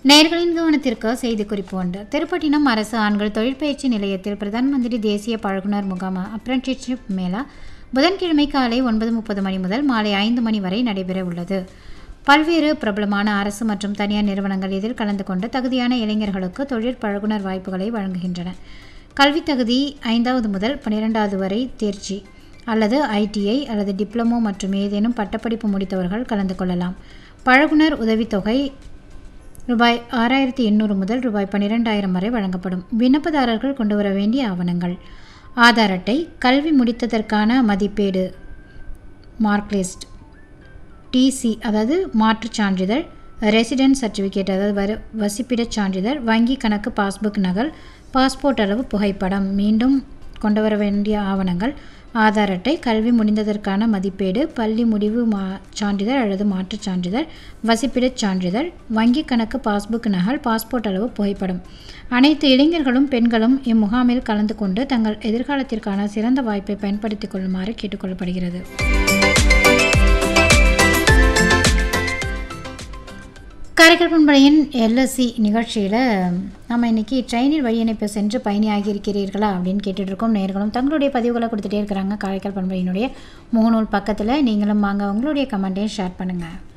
நேர்களின் கவனத்திற்கு செய்தி குறிப்பு உண்டு திருப்பட்டினம் அரசு ஆண்கள் தொழிற்பயிற்சி நிலையத்தில் பிரதான் மந்திரி தேசிய பழகுனர் முகாம் அப்ரண்டிஸ்ஷிப் மேளா புதன்கிழமை காலை ஒன்பது முப்பது மணி முதல் மாலை ஐந்து மணி வரை நடைபெற உள்ளது பல்வேறு பிரபலமான அரசு மற்றும் தனியார் நிறுவனங்கள் இதில் கலந்து கொண்டு தகுதியான இளைஞர்களுக்கு தொழிற் பழகுனர் வாய்ப்புகளை வழங்குகின்றன கல்வித் தகுதி ஐந்தாவது முதல் பன்னிரெண்டாவது வரை தேர்ச்சி அல்லது ஐடிஐ அல்லது டிப்ளமோ மற்றும் ஏதேனும் பட்டப்படிப்பு முடித்தவர்கள் கலந்து கொள்ளலாம் பழகுனர் உதவித்தொகை ரூபாய் ஆறாயிரத்தி எண்ணூறு முதல் ரூபாய் பன்னிரெண்டாயிரம் வரை வழங்கப்படும் விண்ணப்பதாரர்கள் கொண்டு வர வேண்டிய ஆவணங்கள் ஆதார் அட்டை கல்வி முடித்ததற்கான மதிப்பீடு மார்க் லிஸ்ட் டிசி அதாவது மாற்றுச் சான்றிதழ் ரெசிடென்ட் சர்டிஃபிகேட் அதாவது வரு வசிப்பிடச் சான்றிதழ் வங்கி கணக்கு பாஸ்புக் நகல் பாஸ்போர்ட் அளவு புகைப்படம் மீண்டும் கொண்டு வர வேண்டிய ஆவணங்கள் ஆதார் அட்டை கல்வி முடிந்ததற்கான மதிப்பீடு பள்ளி முடிவு மா சான்றிதழ் அல்லது மாற்றுச் சான்றிதழ் வசிப்பிடச் சான்றிதழ் வங்கி கணக்கு பாஸ்புக் நகல் பாஸ்போர்ட் அளவு புகைப்படம் அனைத்து இளைஞர்களும் பெண்களும் இம்முகாமில் கலந்து கொண்டு தங்கள் எதிர்காலத்திற்கான சிறந்த வாய்ப்பை பயன்படுத்திக் கொள்ளுமாறு கேட்டுக்கொள்ளப்படுகிறது காரைக்கால் பண்பலையின் எல்எஸ்சி நிகழ்ச்சியில் நம்ம இன்றைக்கி ட்ரெயினில் வழி இணைப்பு சென்று பயணியாகி இருக்கிறீர்களா அப்படின்னு கேட்டுட்ருக்கோம் நேர்களும் தங்களுடைய பதிவுகளை கொடுத்துட்டே இருக்கிறாங்க காரைக்கால் பண்பலையினுடைய முகநூல் பக்கத்தில் நீங்களும் வாங்க உங்களுடைய கமெண்ட்டையும் ஷேர் பண்ணுங்கள்